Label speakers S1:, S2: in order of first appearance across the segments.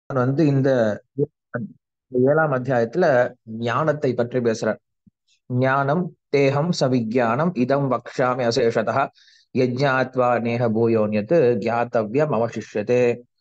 S1: வந்து இந்த ஏழாம் அத்தியாயத்துல ஞானத்தை பற்றி பேசுறார் ஞானம் தேகம் சவிஜானம் இதம் வக்ஷாமி அசேஷதா யஜ்ஞாத்வா நேக பூயோன்யத்து கியாத்தவ்யம் அவசிஷ்யதே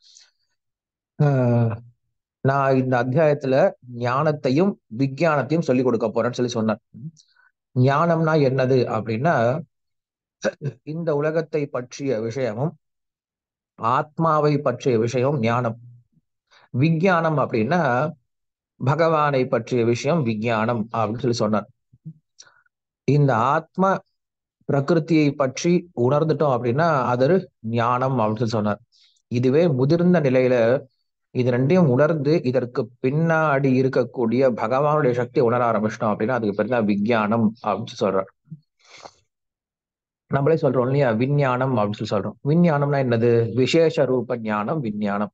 S1: ஆஹ் நான் இந்த அத்தியாயத்துல ஞானத்தையும் விஞ்ஞானத்தையும் சொல்லிக் கொடுக்க போறேன்னு சொல்லி சொன்னார் ஞானம்னா என்னது அப்படின்னா இந்த உலகத்தை பற்றிய விஷயமும் ஆத்மாவை பற்றிய விஷயம் ஞானம் விஞ்ஞானம் அப்படின்னா பகவானை பற்றிய விஷயம் விஞ்ஞானம் அப்படின்னு சொல்லி சொன்னார் இந்த ஆத்ம பிரகிருத்தியை பற்றி உணர்ந்துட்டோம் அப்படின்னா அது ஞானம் அப்படின்னு சொல்லி சொன்னார் இதுவே முதிர்ந்த நிலையில இது ரெண்டையும் உணர்ந்து இதற்கு பின்னாடி இருக்கக்கூடிய பகவானுடைய சக்தி உணர ஆரம்பிச்சிட்டோம் அப்படின்னா அதுக்கு பேர் தான் விஞ்ஞானம் அப்படின்னு சொல்றார் நம்மளே சொல்றோம் இல்லையா விஞ்ஞானம் அப்படின்னு சொல்லி சொல்றோம் விஞ்ஞானம்னா என்னது விசேஷ ரூப ஞானம் விஞ்ஞானம்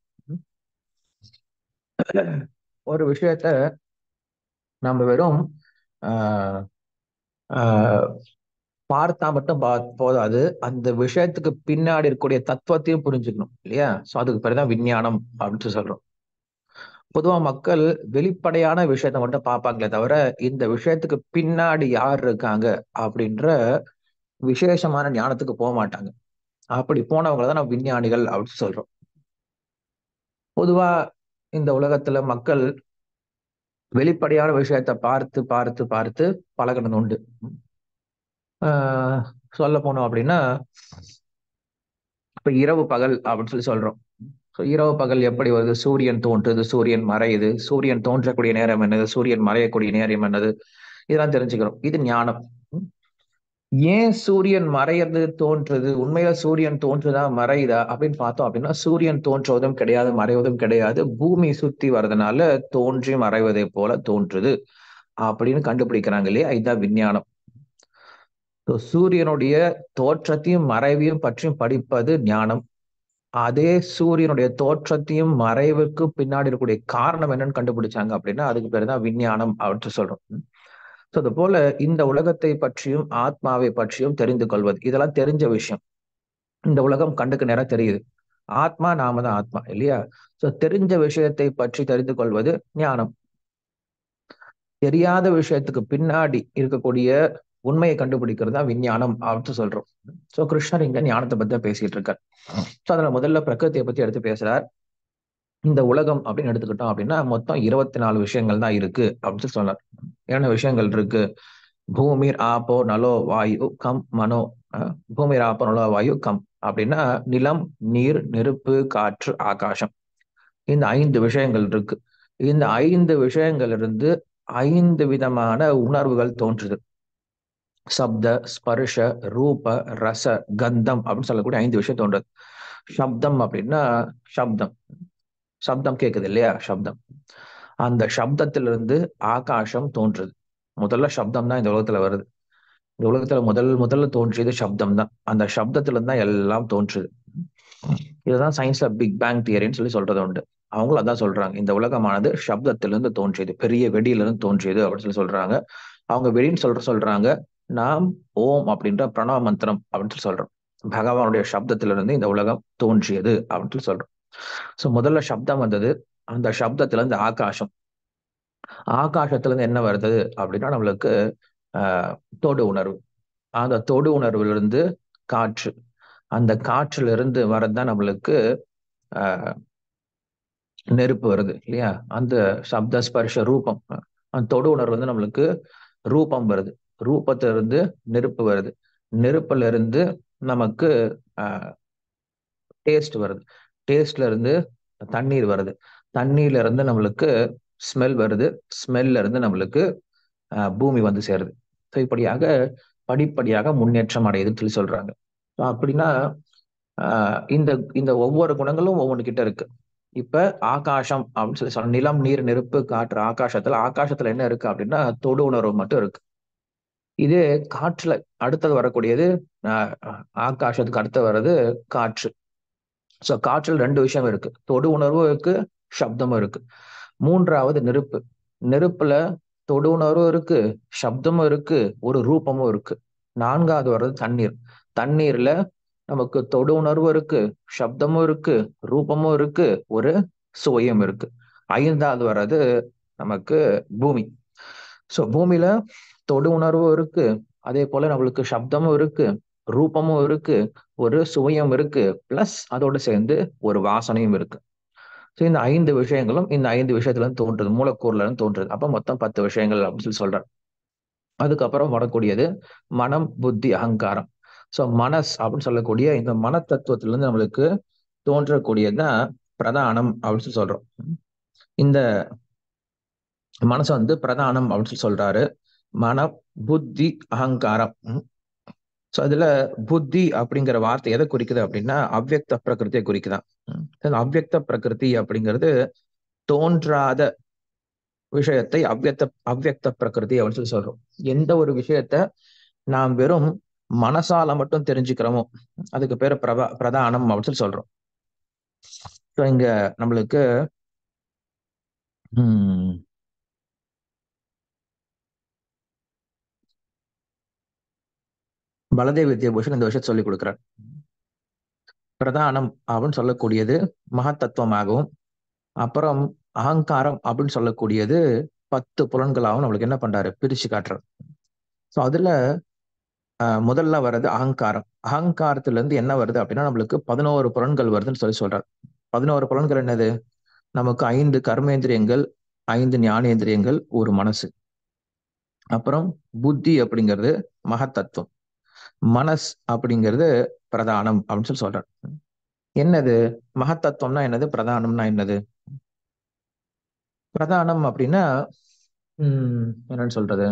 S1: ஒரு விஷயத்த நம்ம வெறும் ஆஹ் ஆஹ் பார்த்தா மட்டும் போதாது அந்த விஷயத்துக்கு பின்னாடி இருக்கக்கூடிய தத்துவத்தையும் புரிஞ்சுக்கணும் இல்லையா சோ அதுக்கு பேர் தான் விஞ்ஞானம் அப்படின்னு சொல்றோம் பொதுவா மக்கள் வெளிப்படையான விஷயத்த மட்டும் பார்ப்பாங்களே தவிர இந்த விஷயத்துக்கு பின்னாடி யார் இருக்காங்க அப்படின்ற விசேஷமான ஞானத்துக்கு போக மாட்டாங்க அப்படி போனவங்களை தான் நம்ம விஞ்ஞானிகள் அப்படின்னு சொல்றோம் பொதுவா இந்த உலகத்துல மக்கள் வெளிப்படையான விஷயத்த பார்த்து பார்த்து பார்த்து பழகினது உண்டு ஆஹ் சொல்ல போனோம் அப்படின்னா இப்ப இரவு பகல் அப்படின்னு சொல்லி சொல்றோம் இரவு பகல் எப்படி வருது சூரியன் தோன்றுது சூரியன் மறையுது சூரியன் தோன்றக்கூடிய நேரம் என்னது சூரியன் மறையக்கூடிய நேரம் என்னது இதெல்லாம் தெரிஞ்சுக்கிறோம் இது ஞானம் ஏன் சூரியன் மறையறது தோன்றுது உண்மையில சூரியன் தோன்றுதா மறையுதா அப்படின்னு பார்த்தோம் அப்படின்னா சூரியன் தோன்றுவதும் கிடையாது மறைவதும் கிடையாது பூமி சுத்தி வர்றதுனால தோன்றி மறைவதை போல தோன்றுது அப்படின்னு கண்டுபிடிக்கிறாங்க இல்லையா இதுதான் விஞ்ஞானம் சூரியனுடைய தோற்றத்தையும் மறைவையும் பற்றியும் படிப்பது ஞானம் அதே சூரியனுடைய தோற்றத்தையும் மறைவுக்கு பின்னாடி இருக்கக்கூடிய காரணம் என்னன்னு கண்டுபிடிச்சாங்க அப்படின்னா அதுக்கு பேர் தான் விஞ்ஞானம் அப்படின்னு சொல்றோம் ஸோ அது போல இந்த உலகத்தை பற்றியும் ஆத்மாவை பற்றியும் தெரிந்து கொள்வது இதெல்லாம் தெரிஞ்ச விஷயம் இந்த உலகம் கண்டுக்கு நேரம் தெரியுது ஆத்மா நாம தான் ஆத்மா இல்லையா ஸோ தெரிஞ்ச விஷயத்தை பற்றி தெரிந்து கொள்வது ஞானம் தெரியாத விஷயத்துக்கு பின்னாடி இருக்கக்கூடிய உண்மையை கண்டுபிடிக்கிறது தான் விஞ்ஞானம் அப்படின்னு சொல்றோம் ஸோ கிருஷ்ணர் இங்க ஞானத்தை பத்தி தான் பேசிட்டு இருக்கார் ஸோ அதுல முதல்ல பிரகிருத்தியை பத்தி எடுத்து பேசுறார் இந்த உலகம் அப்படின்னு எடுத்துக்கிட்டோம் அப்படின்னா மொத்தம் இருபத்தி நாலு விஷயங்கள் தான் இருக்கு அப்படின்னு சொன்னார் என்ன விஷயங்கள் இருக்கு பூமிர் ஆப்போ நலோ வாயு கம் மனோ பூமிர் ஆப்போ நலோ வாயு கம் அப்படின்னா நிலம் நீர் நெருப்பு காற்று ஆகாசம் இந்த ஐந்து விஷயங்கள் இருக்கு இந்த ஐந்து விஷயங்கள் இருந்து ஐந்து விதமான உணர்வுகள் தோன்றுது சப்த ஸ்பர்ஷ ரூப ரச கந்தம் அப்படின்னு சொல்லக்கூடிய ஐந்து விஷயம் தோன்றது சப்தம் அப்படின்னா சப்தம் சப்தம் கேக்குது இல்லையா சப்தம் அந்த சப்தத்திலிருந்து ஆகாசம் தோன்றுது முதல்ல சப்தம் தான் இந்த உலகத்துல வருது இந்த உலகத்துல முதல் முதல்ல தோன்றியது சப்தம் தான் அந்த சப்தத்துல இருந்து தான் எல்லாம் தோன்றுது இதுதான் சயின்ஸ்ல பிக் பேங் தியரின்னு சொல்லி சொல்றது உண்டு அவங்களும் அதான் சொல்றாங்க இந்த உலகமானது சப்தத்திலிருந்து தோன்றியது பெரிய வெடியிலிருந்து தோன்றியது அப்படின்னு சொல்லி சொல்றாங்க அவங்க வெடின்னு சொல்ற சொல்றாங்க நாம் ஓம் அப்படின்ற பிரணவ மந்திரம் அப்படின்னு சொல்லி சொல்றோம் பகவானுடைய சப்தத்திலிருந்து இந்த உலகம் தோன்றியது அப்படின்னு சொல்லி சொல்றோம் சோ முதல்ல சப்தம் வந்தது அந்த சப்தத்துல இருந்து ஆகாசம் ஆகாசத்துல இருந்து என்ன வருது அப்படின்னா நம்மளுக்கு ஆஹ் தொடு உணர்வு அந்த தொடு உணர்வுல இருந்து காற்று அந்த காற்றுல இருந்து வரதுதான் நம்மளுக்கு ஆஹ் நெருப்பு வருது இல்லையா அந்த சப்த ஸ்பர்ஷ ரூபம் அந்த தொடு உணர்வு வந்து நம்மளுக்கு ரூபம் வருது ரூபத்துல இருந்து நெருப்பு வருது நெருப்புல இருந்து நமக்கு டேஸ்ட் வருது டேஸ்ட்ல இருந்து தண்ணீர் வருது தண்ணீர்ல இருந்து நம்மளுக்கு ஸ்மெல் வருது ஸ்மெல்ல இருந்து நம்மளுக்கு பூமி வந்து சேருது ஸோ இப்படியாக படிப்படியாக முன்னேற்றம் அடையுதுன்னு சொல்லி சொல்றாங்க ஸோ அப்படின்னா இந்த இந்த ஒவ்வொரு குணங்களும் ஒவ்வொன்று கிட்ட இருக்கு இப்ப ஆகாசம் அப்படின்னு சொல்லி சொல்ல நிலம் நீர் நெருப்பு காற்று ஆகாசத்துல ஆகாசத்துல என்ன இருக்கு அப்படின்னா தொடு உணர்வு மட்டும் இருக்கு இது காற்றுல அடுத்தது வரக்கூடியது ஆகாசத்துக்கு அடுத்து வர்றது காற்று ஸோ காற்றில் ரெண்டு விஷயம் இருக்கு தொடு உணர்வும் இருக்கு சப்தமும் இருக்கு மூன்றாவது நெருப்பு நெருப்புல தொடு உணர்வும் இருக்கு சப்தமும் இருக்கு ஒரு ரூபமும் இருக்கு நான்காவது வர்றது தண்ணீர் தண்ணீர்ல நமக்கு தொடு உணர்வும் இருக்கு சப்தமும் இருக்கு ரூபமும் இருக்கு ஒரு சுவையும் இருக்கு ஐந்தாவது வர்றது நமக்கு பூமி ஸோ பூமியில தொடு உணர்வும் இருக்கு அதே போல நம்மளுக்கு சப்தமும் இருக்கு ரூபமும் இருக்கு ஒரு சுவையும் இருக்கு பிளஸ் அதோடு சேர்ந்து ஒரு வாசனையும் இருக்கு ஸோ இந்த ஐந்து விஷயங்களும் இந்த ஐந்து விஷயத்துல இருந்து தோன்றுது மூலக்கூறுல இருந்து தோன்றுது அப்ப மொத்தம் பத்து விஷயங்கள் அப்படின்னு சொல்லி சொல்றார் அதுக்கப்புறம் வரக்கூடியது மனம் புத்தி அகங்காரம் ஸோ மனஸ் அப்படின்னு சொல்லக்கூடிய இந்த மன தத்துவத்திலிருந்து நம்மளுக்கு தோன்றக்கூடியதுதான் பிரதானம் அப்படின்னு சொல்லி சொல்றோம் இந்த மனசு வந்து பிரதானம் அப்படின்னு சொல்லி சொல்றாரு மன புத்தி அகங்காரம் ஸோ அதுல புத்தி அப்படிங்கிற வார்த்தை எதை குறிக்குது அப்படின்னா அவ்வக்த பிரகிருதியை குறிக்குதான் அவ்வக்த பிரகிருதி அப்படிங்கிறது தோன்றாத விஷயத்தை அவ்வக்த அவ்வக்த பிரகிருதி அப்படின்னு சொல்லி சொல்றோம் எந்த ஒரு விஷயத்த நாம் வெறும் மனசால மட்டும் தெரிஞ்சுக்கிறோமோ அதுக்கு பேரு பிரபா பிரதானம் அப்படின்னு சொல்லி சொல்றோம் ஸோ இங்க நம்மளுக்கு உம் பலதேவ வித்யாபூஷன் இந்த விஷயத்தை சொல்லி கொடுக்கிறார் பிரதானம் அப்படின்னு சொல்லக்கூடியது மகத்தத்துவமாகவும் அப்புறம் அகங்காரம் அப்படின்னு சொல்லக்கூடியது பத்து புலன்களாகவும் நம்மளுக்கு என்ன பண்றாரு பிரிச்சு காட்டுறாரு ஸோ அதுல முதல்ல வர்றது அகங்காரம் அகங்காரத்துல இருந்து என்ன வருது அப்படின்னா நம்மளுக்கு பதினோரு புலன்கள் வருதுன்னு சொல்லி சொல்றாரு பதினோரு புலன்கள் என்னது நமக்கு ஐந்து கர்மேந்திரியங்கள் ஐந்து ஞானேந்திரியங்கள் ஒரு மனசு அப்புறம் புத்தி அப்படிங்கிறது மகத்தத்துவம் மனஸ் அப்படிங்கிறது பிரதானம் அப்படின்னு சொல்லி சொல்றார் என்னது மகத்தத்துவம்னா என்னது பிரதானம்னா என்னது பிரதானம் அப்படின்னா உம் என்னன்னு சொல்றது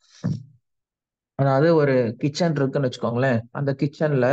S1: அதாவது ஒரு கிச்சன் இருக்குன்னு வச்சுக்கோங்களேன் அந்த கிச்சன்ல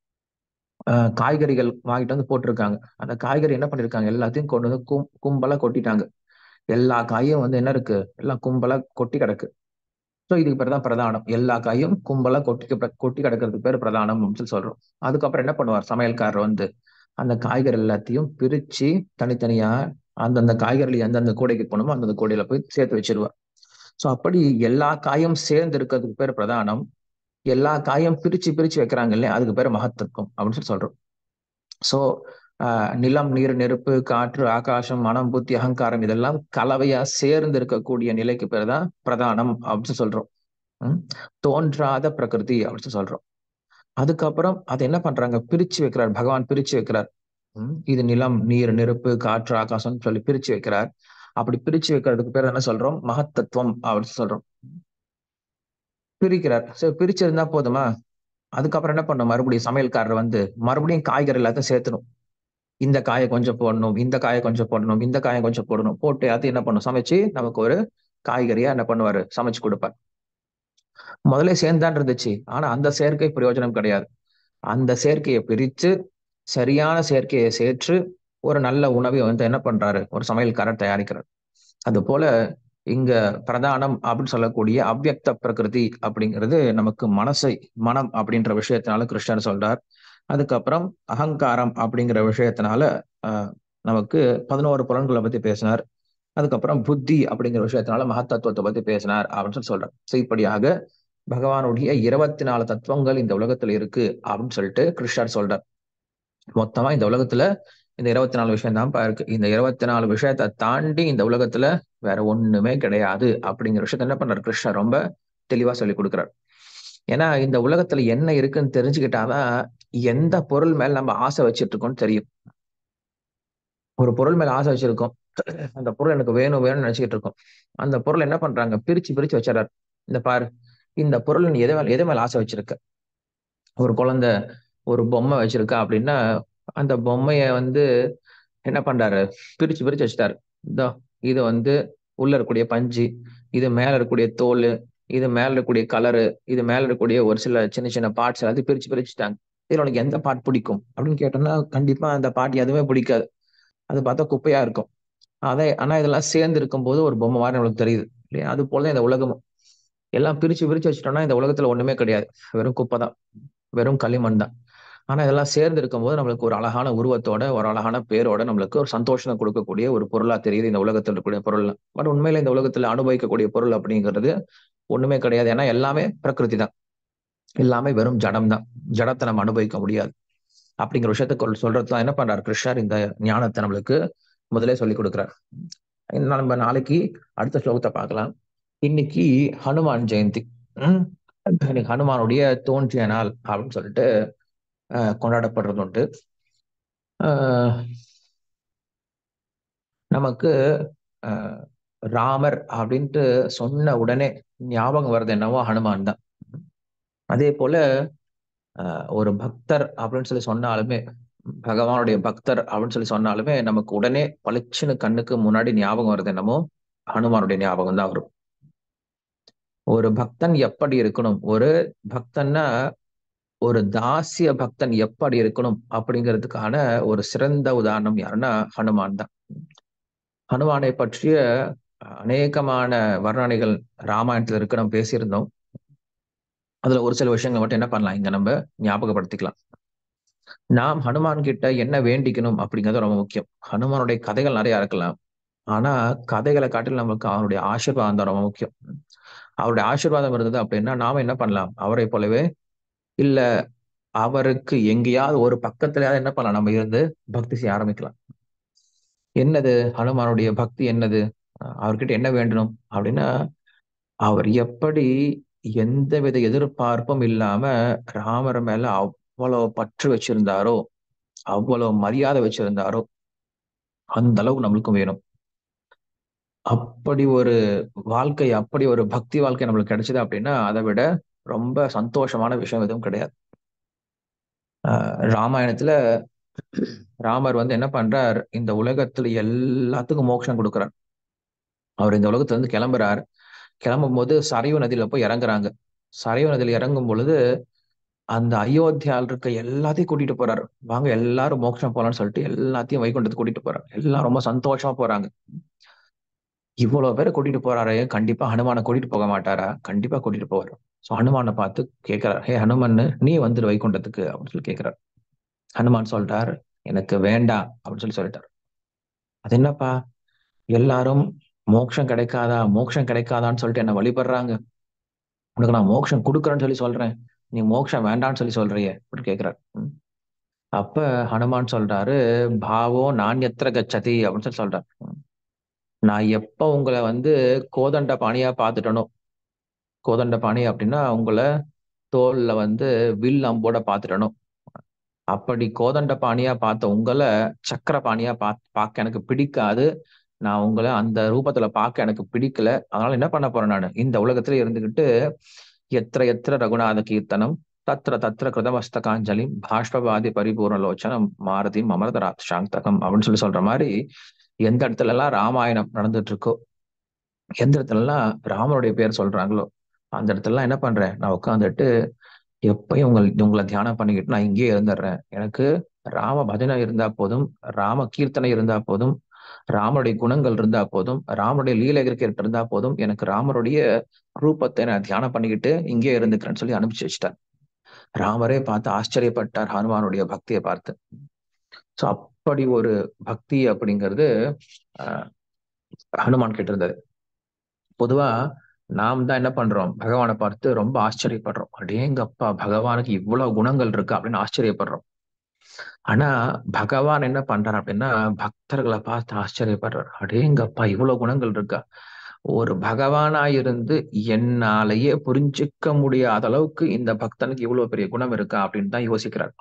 S1: காய்கறிகள் வாங்கிட்டு வந்து போட்டிருக்காங்க அந்த காய்கறி என்ன பண்ணிருக்காங்க எல்லாத்தையும் கொண்டு வந்து கும் கும்பலா கொட்டிட்டாங்க எல்லா காயும் வந்து என்ன இருக்கு எல்லாம் கும்பலா கொட்டி கிடக்கு ஸோ இதுக்கு பேர் தான் பிரதானம் எல்லா காயும் கும்பலா கொட்டி கொட்டி கிடக்கிறதுக்கு பேர் பிரதானம் அப்படின்னு சொல்லி சொல்றோம் அதுக்கப்புறம் என்ன பண்ணுவார் சமையல்காரர் வந்து அந்த காய்கறி எல்லாத்தையும் பிரிச்சு தனித்தனியா அந்தந்த காய்கறிகள் எந்தெந்த கூடைக்கு போகணுமோ அந்தந்த கூடையில போய் சேர்த்து வச்சிருவார் ஸோ அப்படி எல்லா காயும் சேர்ந்து இருக்கிறதுக்கு பேர் பிரதானம் எல்லா காயும் பிரிச்சு பிரிச்சு வைக்கிறாங்க இல்லையா அதுக்கு பேர் மகத்தத்துவம் அப்படின்னு சொல்லி சொல்றோம் ஸோ நிலம் நீர் நெருப்பு காற்று ஆகாசம் மனம் புத்தி அகங்காரம் இதெல்லாம் கலவையா சேர்ந்து இருக்கக்கூடிய நிலைக்கு பேர் தான் பிரதானம் அப்படின்னு சொல்றோம் தோன்றாத பிரகிருதி அப்படின்னு சொல்றோம் அதுக்கப்புறம் அதை என்ன பண்றாங்க பிரிச்சு வைக்கிறார் பகவான் பிரிச்சு வைக்கிறார் இது நிலம் நீர் நெருப்பு காற்று ஆகாசம் சொல்லி பிரிச்சு வைக்கிறார் அப்படி பிரிச்சு வைக்கிறதுக்கு பேர் என்ன சொல்றோம் மகத்தத்துவம் அப்படின்னு சொல்றோம் பிரிக்கிறார் சரி பிரிச்சிருந்தா போதுமா அதுக்கப்புறம் என்ன பண்ணும் மறுபடியும் சமையல்காரர் வந்து மறுபடியும் காய்கறி எல்லாத்தையும் சேர்த்தணும் இந்த காயை கொஞ்சம் போடணும் இந்த காயை கொஞ்சம் போடணும் இந்த காயை கொஞ்சம் போடணும் போட்டு அது என்ன பண்ணும் சமைச்சு நமக்கு ஒரு காய்கறியா என்ன பண்ணுவாரு சமைச்சு கொடுப்பார் முதல்ல சேர்ந்தான் இருந்துச்சு ஆனா அந்த சேர்க்கை பிரயோஜனம் கிடையாது அந்த சேர்க்கையை பிரித்து சரியான சேர்க்கையை சேர்த்து ஒரு நல்ல உணவை வந்து என்ன பண்றாரு ஒரு சமையல்காரர் தயாரிக்கிறார் அது போல இங்க பிரதானம் அப்படின்னு சொல்லக்கூடிய அவ்வக்த பிரகிருதி அப்படிங்கிறது நமக்கு மனசை மனம் அப்படின்ற விஷயத்தினால கிருஷ்ணர் சொல்றார் அதுக்கப்புறம் அகங்காரம் அப்படிங்கிற விஷயத்தினால ஆஹ் நமக்கு பதினோரு புலன்களை பத்தி பேசினார் அதுக்கப்புறம் புத்தி அப்படிங்கிற விஷயத்தினால மகத்தத்துவத்தை பத்தி பேசினார் அப்படின்னு சொல்லி சொல்றார் ஸோ இப்படியாக பகவானுடைய இருபத்தி நாலு தத்துவங்கள் இந்த உலகத்துல இருக்கு அப்படின்னு சொல்லிட்டு கிருஷ்ணர் சொல்றார் மொத்தமா இந்த உலகத்துல இந்த இருபத்தி நாலு விஷயம் தான் இருக்கு இந்த இருபத்தி நாலு விஷயத்தை தாண்டி இந்த உலகத்துல வேற ஒண்ணுமே கிடையாது அப்படிங்கிற விஷயத்த என்ன பண்றாரு கிருஷ்ணர் ரொம்ப தெளிவா சொல்லி கொடுக்குறாரு ஏன்னா இந்த உலகத்துல என்ன இருக்குன்னு தெரிஞ்சுக்கிட்டாதான் எந்த பொருள் மேல நம்ம ஆசை வச்சிட்டு இருக்கோம்னு தெரியும் ஒரு பொருள் மேல ஆசை வச்சிருக்கோம் அந்த பொருள் எனக்கு வேணும் வேணும்னு நினைச்சுக்கிட்டு இருக்கோம் அந்த பொருள் என்ன பண்றாங்க பிரிச்சு பிரிச்சு வச்சிடறாரு இந்த பாரு இந்த பொருள் நீ எதை மேல எதை மேல ஆசை வச்சிருக்க ஒரு குழந்தை ஒரு பொம்மை வச்சிருக்கா அப்படின்னா அந்த பொம்மைய வந்து என்ன பண்றாரு பிரிச்சு பிரிச்சு வச்சுட்டாரு இதோ இது வந்து உள்ள இருக்கக்கூடிய பஞ்சு இது மேல இருக்கக்கூடிய தோல் இது மேல இருக்கக்கூடிய கலரு இது மேல இருக்கக்கூடிய ஒரு சில சின்ன சின்ன பார்ட்ஸ் எல்லாத்தையும் பிரிச்சு பிரிச்சுட்டாங்க இதுல உனக்கு எந்த பாட் பிடிக்கும் அப்படின்னு கேட்டோம்னா கண்டிப்பா அந்த பாட்டு எதுவுமே பிடிக்காது அது பார்த்தா குப்பையா இருக்கும் அதே ஆனா இதெல்லாம் சேர்ந்து இருக்கும்போது ஒரு பொம்மை மாதிரி நம்மளுக்கு தெரியுது இல்லையா அது போலதான் இந்த உலகமும் எல்லாம் பிரிச்சு பிரிச்சு வச்சுட்டோம்னா இந்த உலகத்துல ஒண்ணுமே கிடையாது வெறும் குப்பை தான் வெறும் களிமண் தான் ஆனா இதெல்லாம் சேர்ந்து இருக்கும்போது நம்மளுக்கு ஒரு அழகான உருவத்தோட ஒரு அழகான பேரோட நம்மளுக்கு ஒரு சந்தோஷம் கொடுக்கக்கூடிய ஒரு பொருளா தெரியுது இந்த உலகத்தில் இருக்கக்கூடிய பொருள் பட் உண்மையில இந்த உலகத்துல அனுபவிக்கக்கூடிய பொருள் அப்படிங்கிறது ஒண்ணுமே கிடையாது ஏன்னா எல்லாமே பிரகிருதி தான் எல்லாமே வெறும் ஜடம் தான் ஜடத்தை நம்ம அனுபவிக்க முடியாது அப்படிங்கிற விஷயத்த சொல்றது தான் என்ன பண்றாரு கிருஷ்ணர் இந்த ஞானத்தை நம்மளுக்கு முதலே சொல்லி கொடுக்குறார் நம்ம நாளைக்கு அடுத்த ஸ்லோகத்தை பார்க்கலாம் இன்னைக்கு ஹனுமான் ஜெயந்தி உம் இன்னைக்கு ஹனுமானுடைய தோன்றிய நாள் அப்படின்னு சொல்லிட்டு கொண்டாடப்படுறது உண்டு நமக்கு ராமர் அப்படின்ட்டு சொன்ன உடனே ஞாபகம் வர்றது என்னவோ ஹனுமான் தான் அதே போல ஒரு பக்தர் அப்படின்னு சொல்லி சொன்னாலுமே பகவானுடைய பக்தர் அப்படின்னு சொல்லி சொன்னாலுமே நமக்கு உடனே பளிச்சுன்னு கண்ணுக்கு முன்னாடி ஞாபகம் வருது என்னமோ ஹனுமானுடைய ஞாபகம் தான் வரும் ஒரு பக்தன் எப்படி இருக்கணும் ஒரு பக்தன்னா ஒரு தாசிய பக்தன் எப்படி இருக்கணும் அப்படிங்கிறதுக்கான ஒரு சிறந்த உதாரணம் யாருன்னா ஹனுமான் தான் ஹனுமானை பற்றிய அநேகமான வர்ணனைகள் ராமாயணத்துல இருக்கு நம்ம பேசியிருந்தோம் அதுல ஒரு சில விஷயங்கள் மட்டும் என்ன பண்ணலாம் இங்க நம்ம ஞாபகப்படுத்திக்கலாம் நாம் ஹனுமான் கிட்ட என்ன வேண்டிக்கணும் அப்படிங்கிறது ரொம்ப முக்கியம் ஹனுமானுடைய கதைகள் நிறைய இருக்கலாம் ஆனா கதைகளை காட்டில் நமக்கு அவருடைய ஆசீர்வாதம் தான் ரொம்ப முக்கியம் அவருடைய ஆசீர்வாதம் இருந்தது அப்படின்னா நாம என்ன பண்ணலாம் அவரை போலவே இல்ல அவருக்கு எங்கேயாவது ஒரு பக்கத்துலயாவது என்ன பண்ணலாம் நம்ம இருந்து பக்தி செய்ய ஆரம்பிக்கலாம் என்னது ஹனுமானுடைய பக்தி என்னது அவர்கிட்ட என்ன வேண்டணும் அப்படின்னா அவர் எப்படி எந்த வித எதிர்பார்ப்பும் இல்லாம ராமர் மேல அவ்வளவு பற்று வச்சிருந்தாரோ அவ்வளவு மரியாதை வச்சிருந்தாரோ அந்த அளவுக்கு நம்மளுக்கும் வேணும் அப்படி ஒரு வாழ்க்கை அப்படி ஒரு பக்தி வாழ்க்கை நம்மளுக்கு கிடைச்சது அப்படின்னா அதை விட ரொம்ப சந்தோஷமான விஷயம் எதுவும் கிடையாது ராமாயணத்துல ராமர் வந்து என்ன பண்றார் இந்த உலகத்துல எல்லாத்துக்கும் மோட்சம் கொடுக்குறார் அவர் இந்த உலகத்துல இருந்து கிளம்புறார் கிளம்பும் போது சரையு நதியில போய் இறங்குறாங்க சரையு நதியில இறங்கும் பொழுது அந்த அயோத்தியால் இருக்க எல்லாத்தையும் கூட்டிட்டு போறாரு வாங்க எல்லாரும் மோட்சம் போலான்னு சொல்லிட்டு எல்லாத்தையும் வைகுண்டத்துக்கு கூட்டிட்டு போறாரு எல்லாம் ரொம்ப சந்தோஷமா போறாங்க இவ்வளவு பேரை கூட்டிட்டு போறாரு கண்டிப்பா ஹனுமானை கூட்டிட்டு போக மாட்டாரா கண்டிப்பா கூட்டிட்டு போவாரு சோ ஹனுமானை பார்த்து கேட்கிறார் ஹே ஹனுமன் நீ வந்துரு வைகுண்டத்துக்கு அப்படின்னு சொல்லி கேட்கிறார் ஹனுமான் சொல்றார் எனக்கு வேண்டாம் அப்படின்னு சொல்லி சொல்லிட்டார் அது என்னப்பா எல்லாரும் மோட்சம் கிடைக்காதா மோட்சம் கிடைக்காதான்னு சொல்லிட்டு என்ன வழிபடுறாங்க உனக்கு நான் மோட்சம் கொடுக்குறேன்னு சொல்லி சொல்றேன் நீ மோட்சம் வேண்டான்னு சொல்லி சொல்றியே அப்படின்னு கேட்கிறார் அப்ப ஹனுமான் சொல்றாரு பாவோ நான் எத்திர கச்சதி அப்படின்னு சொல்லி சொல்றார் நான் எப்ப உங்களை வந்து கோதண்ட பாணியா பார்த்துட்டனோ கோதண்ட பாணி அப்படின்னா உங்களை தோல்ல வந்து வில் அம்போட பார்த்துட்டனும் அப்படி கோதண்ட பாணியா பார்த்த உங்களை சக்கர பாணியா பா பார்க்க எனக்கு பிடிக்காது நான் உங்களை அந்த ரூபத்துல பார்க்க எனக்கு பிடிக்கல அதனால என்ன பண்ண போறேன் நான் இந்த உலகத்துல இருந்துகிட்டு எத்திர எத்திர ரகுநாத கீர்த்தனம் தத்திர தத்திர கிருதமஸ்தகாஞ்சலி பாஷ்பவாதி பரிபூர்ண லோச்சனம் மாருதி அமரதராத் சாந்தகம் அப்படின்னு சொல்லி சொல்ற மாதிரி எந்த இடத்துல எல்லாம் ராமாயணம் நடந்துட்டு இருக்கோ எந்த இடத்துல எல்லாம் ராமனுடைய பேர் சொல்றாங்களோ அந்த இடத்துல எல்லாம் என்ன பண்றேன் நான் உட்காந்துட்டு எப்பயும் உங்கள் உங்களை தியானம் பண்ணிக்கிட்டு நான் இங்கேயே இருந்துடுறேன் எனக்கு ராம பஜனை இருந்தா போதும் ராம கீர்த்தனை இருந்தா போதும் ராமனுடைய குணங்கள் இருந்தா போதும் ராமனுடைய லீலைகள் இருந்தா போதும் எனக்கு ராமருடைய ரூபத்தை நான் தியானம் பண்ணிக்கிட்டு இங்கே இருந்துக்கிறேன்னு சொல்லி அனுப்பிச்சு வச்சுட்டார் ராமரே பார்த்து ஆச்சரியப்பட்டார் ஹனுமானுடைய பக்தியை பார்த்து சோ அப்படி ஒரு பக்தி அப்படிங்கிறது ஆஹ் ஹனுமான் கிட்ட இருந்தது பொதுவா நாம் தான் என்ன பண்றோம் பகவானை பார்த்து ரொம்ப ஆச்சரியப்படுறோம் அடேங்கப்பா பகவானுக்கு இவ்வளவு குணங்கள் இருக்கு அப்படின்னு ஆச்சரியப்படுறோம் ஆனா பகவான் என்ன பண்றார் அப்படின்னா பக்தர்களை பார்த்து ஆச்சரியப்படுறார் அடேங்கப்பா இவ்வளவு குணங்கள் இருக்கா ஒரு பகவானா இருந்து என்னாலேயே புரிஞ்சுக்க முடியாத அளவுக்கு இந்த பக்தனுக்கு இவ்வளவு பெரிய குணம் இருக்கா அப்படின்னு தான் யோசிக்கிறார்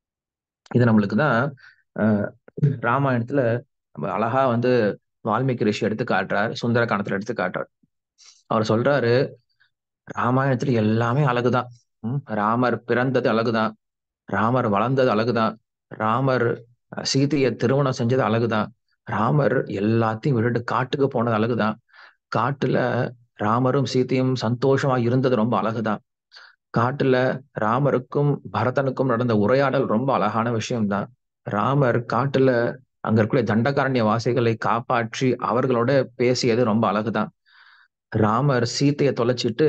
S1: இது நம்மளுக்கு தான் அஹ் ராமாயணத்துல நம்ம அழகா வந்து வால்மீகி ரிஷி எடுத்து காட்டுறார் சுந்தரகாண்டத்துல எடுத்து காட்டுறார் அவர் சொல்றாரு ராமாயணத்துல எல்லாமே அழகுதான் ராமர் பிறந்தது அழகுதான் ராமர் வளர்ந்தது அழகுதான் ராமர் சீதையை திருமணம் செஞ்சது அழகுதான் ராமர் எல்லாத்தையும் விட்டுட்டு காட்டுக்கு போனது அழகுதான் காட்டுல ராமரும் சீதையும் சந்தோஷமா இருந்தது ரொம்ப அழகுதான் காட்டுல ராமருக்கும் பரதனுக்கும் நடந்த உரையாடல் ரொம்ப அழகான விஷயம்தான் ராமர் காட்டுல அங்க இருக்கக்கூடிய தண்டகாரண்ய வாசிகளை காப்பாற்றி அவர்களோட பேசியது ரொம்ப அழகுதான் ராமர் சீத்தையை தொலைச்சிட்டு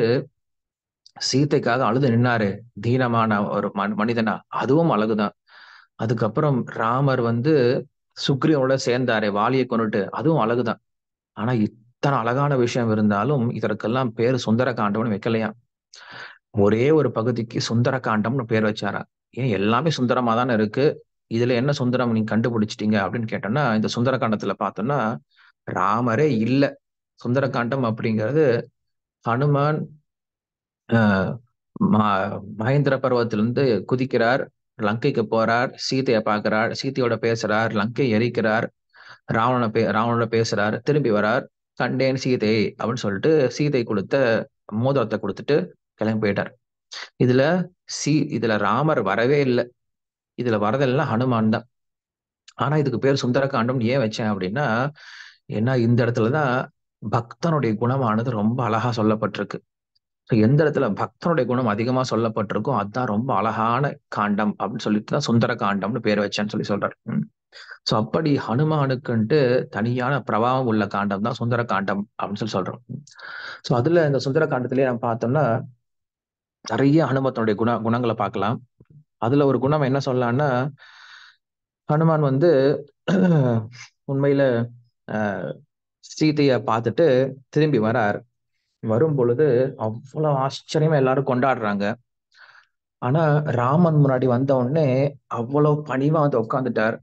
S1: சீத்தைக்காக அழுது நின்னாரு தீனமான ஒரு மனிதனா அதுவும் அழகுதான் அதுக்கப்புறம் ராமர் வந்து சுக்ரீவனோட சேர்ந்தாரு வாலியை கொண்டுட்டு அதுவும் அழகுதான் ஆனா இத்தனை அழகான விஷயம் இருந்தாலும் இதற்கெல்லாம் பேர் சுந்தர காண்டம்னு வைக்கலையா ஒரே ஒரு பகுதிக்கு சுந்தர காண்டம்னு பேர் வச்சாரா ஏன் எல்லாமே சுந்தரமா தானே இருக்கு இதுல என்ன சுந்தரம் நீங்க கண்டுபிடிச்சிட்டீங்க அப்படின்னு கேட்டோம்னா இந்த சுந்தரகாண்டத்துல பார்த்தோம்னா ராமரே இல்ல சுந்தரகாண்டம் அப்படிங்கிறது ஹனுமான் ஆஹ் ம- மகேந்திர பர்வத்திலிருந்து குதிக்கிறார் லங்கைக்கு போறார் சீதையை பார்க்கிறார் சீதையோட பேசுறார் லங்கை எரிக்கிறார் ராவணனை பே ராவணனோட பேசுறார் திரும்பி வரார் கண்டேன் சீதை அப்படின்னு சொல்லிட்டு சீதை கொடுத்த மோதிரத்தை கொடுத்துட்டு கிளம்பி போயிட்டார் இதுல சி இதுல ராமர் வரவே இல்லை இதுல வரதெல்லாம் ஹனுமான் தான் ஆனா இதுக்கு பேர் சுந்தரகாண்டம் ஏன் வச்சேன் அப்படின்னா ஏன்னா இந்த இடத்துலதான் பக்தனுடைய குணமானது ரொம்ப அழகா சொல்லப்பட்டிருக்கு ஸோ எந்த இடத்துல பக்தனுடைய குணம் அதிகமா சொல்லப்பட்டிருக்கோ அதுதான் ரொம்ப அழகான காண்டம் அப்படின்னு சொல்லிட்டு தான் சுந்தர காண்டம்னு பேர் வச்சேன்னு சொல்லி சொல்றாரு ஸோ அப்படி ஹனுமானுக்குன்ட்டு தனியான பிரபாவம் உள்ள காண்டம் தான் சுந்தர காண்டம் அப்படின்னு சொல்லி சொல்றோம் ஸோ அதுல இந்த சுந்தர காண்டத்திலேயே நம்ம பார்த்தோம்னா நிறைய ஹனுமத்தனுடைய குண குணங்களை பார்க்கலாம் அதுல ஒரு குணம் என்ன சொல்லலாம்னா ஹனுமான் வந்து உண்மையில ஆஹ், சீதைய பார்த்துட்டு திரும்பி வரார் வரும் பொழுது அவ்வளவு ஆச்சரியமா எல்லாரும் கொண்டாடுறாங்க ஆனா ராமன் முன்னாடி வந்த உடனே அவ்வளவு பணிவா வந்து உட்காந்துட்டார்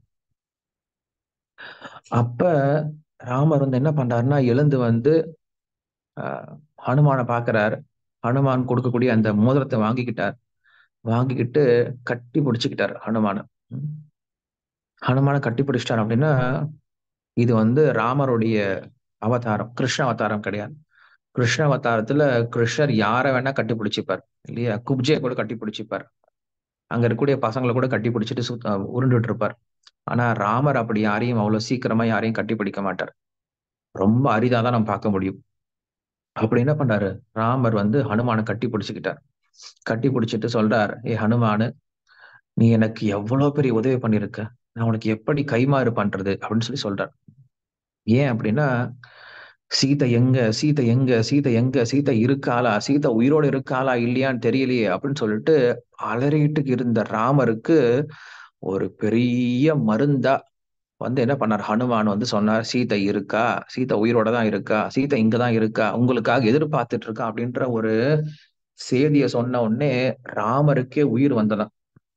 S1: அப்ப ராமர் வந்து என்ன பண்றாருன்னா எழுந்து வந்து ஆஹ், ஹனுமானை பார்க்கறார் ஹனுமான் கொடுக்கக்கூடிய அந்த மோதிரத்தை வாங்கிக்கிட்டார் வாங்கிக்கிட்டு கட்டி பிடிச்சுக்கிட்டார் ஹனுமானை ம். ஹனுமானை கட்டி பிடிச்சிட்டார் அப்படின்னா இது வந்து ராமருடைய அவதாரம் கிருஷ்ண அவதாரம் கிடையாது கிருஷ்ண அவதாரத்துல கிருஷ்ணர் யாரை வேணா கட்டி பிடிச்சிப்பார் இல்லையா குப்ஜியை கூட கட்டி பிடிச்சிப்பார் அங்க இருக்கக்கூடிய பசங்களை கூட கட்டி பிடிச்சிட்டு சுத்த உருண்டுட்டு இருப்பார் ஆனா ராமர் அப்படி யாரையும் அவ்வளவு சீக்கிரமா யாரையும் கட்டி பிடிக்க மாட்டார் ரொம்ப அரிதா தான் நம்ம பார்க்க முடியும் அப்படி என்ன பண்றாரு ராமர் வந்து ஹனுமானை கட்டி பிடிச்சுக்கிட்டார் கட்டி பிடிச்சிட்டு சொல்றார் ஏ ஹனுமானு நீ எனக்கு எவ்வளவு பெரிய உதவி பண்ணிருக்க நான் உனக்கு எப்படி கைமாறு பண்றது அப்படின்னு சொல்லி சொல்றார் ஏன் அப்படின்னா சீதை எங்க சீதை எங்க சீதை எங்க சீதை இருக்காளா சீதை உயிரோடு இருக்காளா இல்லையான்னு தெரியலையே அப்படின்னு சொல்லிட்டு அலறிட்டு இருந்த ராமருக்கு ஒரு பெரிய மருந்தா வந்து என்ன பண்ணார் ஹனுமான் வந்து சொன்னார் சீதை இருக்கா சீதை உயிரோட தான் இருக்கா சீதை இங்கதான் இருக்கா உங்களுக்காக எதிர்பார்த்துட்டு இருக்கா அப்படின்ற ஒரு செய்தியை சொன்ன உடனே ராமருக்கே உயிர் வந்ததாம்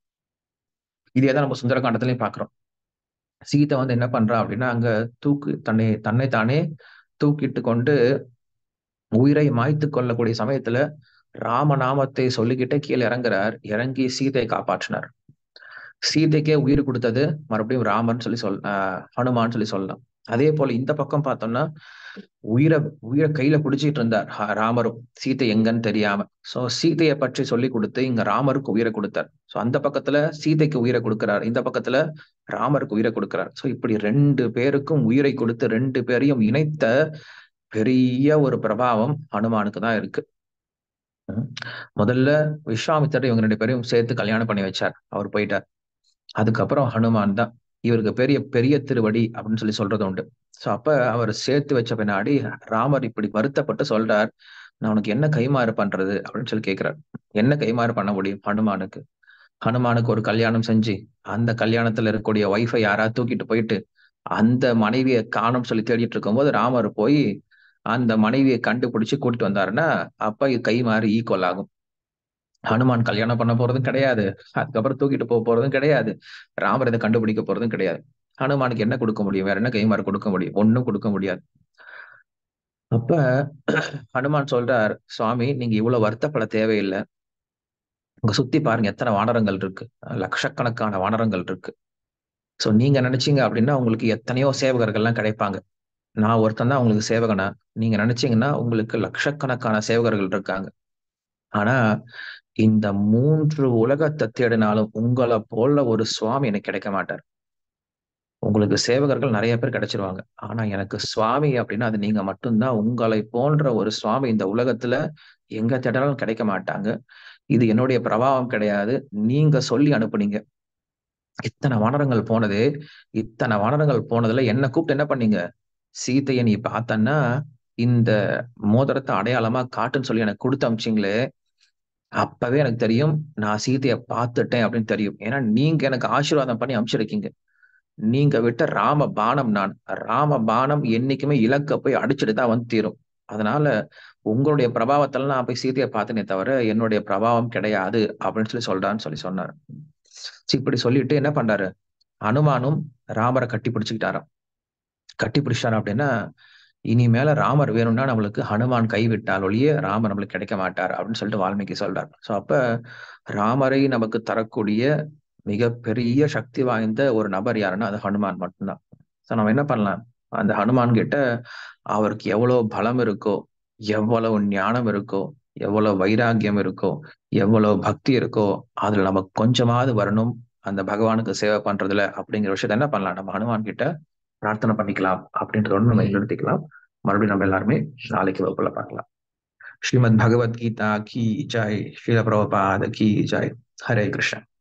S1: இதே தான் நம்ம சுந்தரகாண்டத்திலையும் பாக்குறோம் சீதை வந்து என்ன பண்றா அப்படின்னா அங்க தூக்கு தன்னை தன்னை தானே தூக்கிட்டு கொண்டு உயிரை மாய்த்து கொள்ளக்கூடிய சமயத்துல ராமநாமத்தை சொல்லிக்கிட்டே கீழே இறங்குறார் இறங்கி சீதையை காப்பாற்றினார் சீதைக்கே உயிர் கொடுத்தது மறுபடியும் ராமன் சொல்லி சொல் ஆஹ் ஹனுமான் சொல்லி சொல்லலாம் அதே போல இந்த பக்கம் பார்த்தோம்னா உயிரை உயிரை கையில பிடிச்சிட்டு இருந்தார் ஹ- ராமரும் சீதை எங்கன்னு தெரியாம சோ சீதையை பற்றி சொல்லி கொடுத்து இங்க ராமருக்கு உயிரை கொடுத்தார் சோ அந்த பக்கத்துல சீதைக்கு உயிரை கொடுக்கிறார் இந்த பக்கத்துல ராமருக்கு உயிரை கொடுக்கிறார் சோ இப்படி ரெண்டு பேருக்கும் உயிரை கொடுத்து ரெண்டு பேரையும் இணைத்த பெரிய ஒரு பிரபாவம் ஹனுமானுக்கு தான் இருக்கு ம். முதல்ல விஸ்வாமித்தர் இவங்க ரெண்டு பேரையும் சேர்த்து கல்யாணம் பண்ணி வச்சார் அவர் போயிட்டார் அதுக்கப்புறம் ஹனுமான் தான் இவருக்கு பெரிய பெரிய திருவடி அப்படின்னு சொல்லி சொல்றது உண்டு சோ அப்ப அவர் சேர்த்து வச்ச பின்னாடி ராமர் இப்படி வருத்தப்பட்டு சொல்றார் நான் உனக்கு என்ன கைமாறு பண்றது அப்படின்னு சொல்லி கேட்கிறார் என்ன கைமாறு பண்ண முடியும் ஹனுமானுக்கு ஹனுமானுக்கு ஒரு கல்யாணம் செஞ்சு அந்த கல்யாணத்துல இருக்கக்கூடிய ஒய்ஃபை யாராவது தூக்கிட்டு போயிட்டு அந்த மனைவியை காணும் சொல்லி தேடிட்டு இருக்கும்போது ராமர் போய் அந்த மனைவியை கண்டுபிடிச்சு கூட்டிட்டு வந்தாருன்னா அப்ப இது கை மாறி ஈக்குவல் ஆகும் ஹனுமான் கல்யாணம் பண்ண போறதும் கிடையாது அதுக்கப்புறம் தூக்கிட்டு போக போறதும் கிடையாது ராமர் இதை கண்டுபிடிக்க போறதும் கிடையாது ஹனுமானுக்கு என்ன கொடுக்க முடியும் வேற என்ன கைமாறு கொடுக்க முடியும் ஒண்ணும் கொடுக்க முடியாது அப்ப ஹனுமான் சொல்றார் சுவாமி நீங்க இவ்வளவு வருத்தப்பட தேவையில்லை உங்க சுத்தி பாருங்க எத்தனை வானரங்கள் இருக்கு லட்சக்கணக்கான வானரங்கள் இருக்கு சோ நீங்க நினைச்சீங்க அப்படின்னா உங்களுக்கு எத்தனையோ சேவகர்கள்லாம் கிடைப்பாங்க நான் ஒருத்தன் தான் உங்களுக்கு சேவகனா நீங்க நினைச்சீங்கன்னா உங்களுக்கு லட்சக்கணக்கான சேவகர்கள் இருக்காங்க ஆனா இந்த மூன்று உலகத்தை தேடினாலும் உங்களை போல ஒரு சுவாமி எனக்கு கிடைக்க மாட்டார் உங்களுக்கு சேவகர்கள் நிறைய பேர் கிடைச்சிருவாங்க ஆனா எனக்கு சுவாமி அப்படின்னா அது நீங்க மட்டும்தான் உங்களை போன்ற ஒரு சுவாமி இந்த உலகத்துல எங்க தேடினாலும் கிடைக்க மாட்டாங்க இது என்னுடைய பிரபாவம் கிடையாது நீங்க சொல்லி அனுப்புனீங்க இத்தனை வானரங்கள் போனது இத்தனை வானரங்கள் போனதுல என்ன கூப்பிட்டு என்ன பண்ணீங்க சீதையை நீ பார்த்தன்னா இந்த மோதிரத்தை அடையாளமா காட்டுன்னு சொல்லி எனக்கு கொடுத்து அமிச்சிங்களே அப்பவே எனக்கு தெரியும் நான் சீதையை பார்த்துட்டேன் அப்படின்னு தெரியும் ஏன்னா நீங்க எனக்கு ஆசீர்வாதம் பண்ணி அமிச்சிருக்கீங்க நீங்க விட்ட ராம பானம் நான் ராம பானம் என்னைக்குமே இலக்க போய் அடிச்சுட்டு தான் வந்து தீரும் அதனால உங்களுடைய பிரபாவத்துல நான் போய் சீதையை பார்த்தனே தவிர என்னுடைய பிரபாவம் கிடையாது அப்படின்னு சொல்லி சொல்றான்னு சொல்லி சொன்னார் சரி, இப்படி சொல்லிட்டு என்ன பண்றாரு ஹனுமானும் ராமரை கட்டி பிடிச்சுக்கிட்டாராம் கட்டி பிடிச்சிட்டாரு அப்படின்னா இனிமேல ராமர் வேணும்னா நம்மளுக்கு ஹனுமான் கைவிட்டால் ஒழிய ராமர் நம்மளுக்கு கிடைக்க மாட்டார் அப்படின்னு சொல்லிட்டு வால்மீகி சொல்றார் ஸோ அப்ப ராமரை நமக்கு தரக்கூடிய மிகப்பெரிய சக்தி வாய்ந்த ஒரு நபர் யாருன்னா அது ஹனுமான் மட்டும்தான் ஸோ நம்ம என்ன பண்ணலாம் அந்த ஹனுமான் கிட்ட அவருக்கு எவ்வளவு பலம் இருக்கோ எவ்வளவு ஞானம் இருக்கோ எவ்வளவு வைராக்கியம் இருக்கோ எவ்வளவு பக்தி இருக்கோ அதுல நமக்கு கொஞ்சமாவது வரணும் அந்த பகவானுக்கு சேவை பண்றதுல அப்படிங்கிற விஷயத்த என்ன பண்ணலாம் நம்ம ஹனுமான் கிட்ட பிரார்த்தனை பண்ணிக்கலாம் அப்படின்றத ஒன்று நம்ம நிறுத்திக்கலாம் மறுபடியும் நம்ம எல்லாருமே நாளைக்கு வகுப்புல பார்க்கலாம் ஸ்ரீமத் பகவத்கீதா கி ஜாய் ஸ்ரீல பிரபுபாத கி ஜாய் ஹரே கிருஷ்ணன்